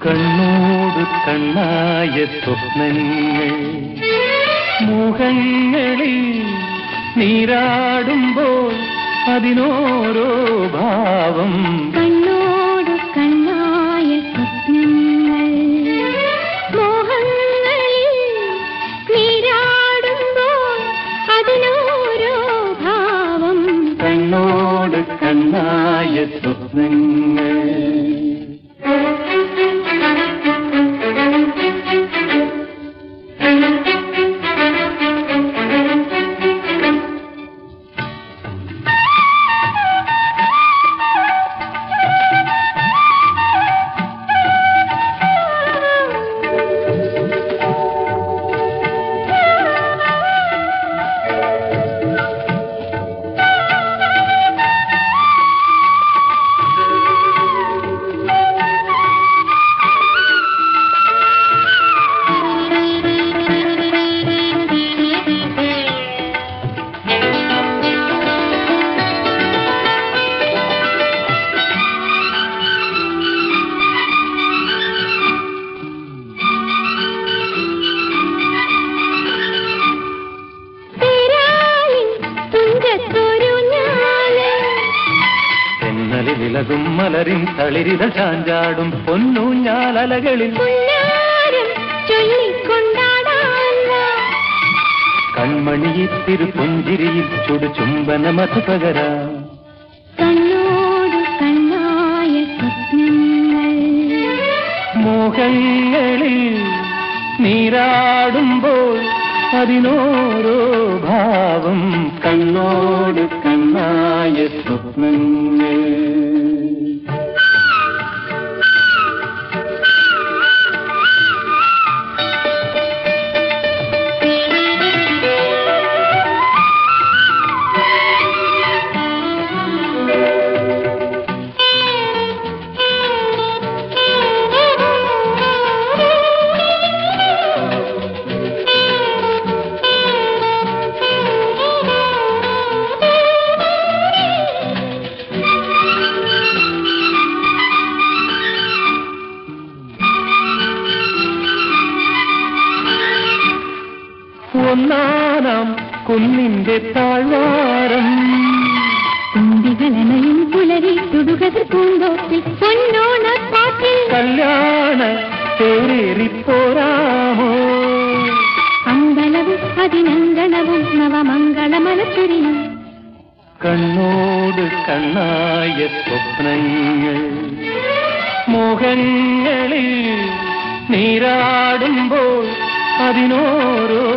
കണ്ണോട് കണ്ണായ സ്വപ്നങ്ങൾ മുഖങ്ങളിൽ നീരാടുമ്പോൾ അതിനോരോ ഭാവം കണ്ണോട് കണ്ണായ സ്വപ്നങ്ങൾ മോഹങ്ങളിൽ നീരാടുമ്പോൾ അതിനോരോ ഭാവം കണ്ണോട് കണ്ണായ സ്വപ്നങ്ങൾ തിരാലിൻ തുഞ്ചത്തൊരു ഞാല് തെന്നലിൽ ഇളകും മലരിൻ തളിരിത ചാഞ്ചാടും പൊന്നൂഞ്ഞാലലകളിൽ പുന്നാരം ചൊല്ലിക്കൊണ്ടാടാൻ വാ. കൺമണിയിത്തിരു പുഞ്ചിരിയിൽ ചുടു ചുംബന മധു പകരാം കണ്ണോട് കണ്ണായ സ്വപ്നങ്ങൾ മോഹങ്ങളിൽ നീരാടുമ്പോൾ അതിനോരോ ഭാവം കണ്ണോട് കണ്ണായ സ്വപ്നങ്ങൾ ഒന്നാനാം കുന്നിന്റെ താഴ്വാരം തുമ്പികളനയും പുലരി തുടുകതിർ പൂന്തോപ്പിൽ പൊന്നോണ പാട്ടിൽ കല്യാണ തേരേറിപ്പോരാമോ അമ്പലവും അതിനങ്കണവും നവമംഗളമലച്ചുരിയും കണ്ണോട് കണ്ണായ സ്വപ്നങ്ങൾ മോഹങ്ങളിൽ നീരാടുമ്പോൾ അതിനോരോ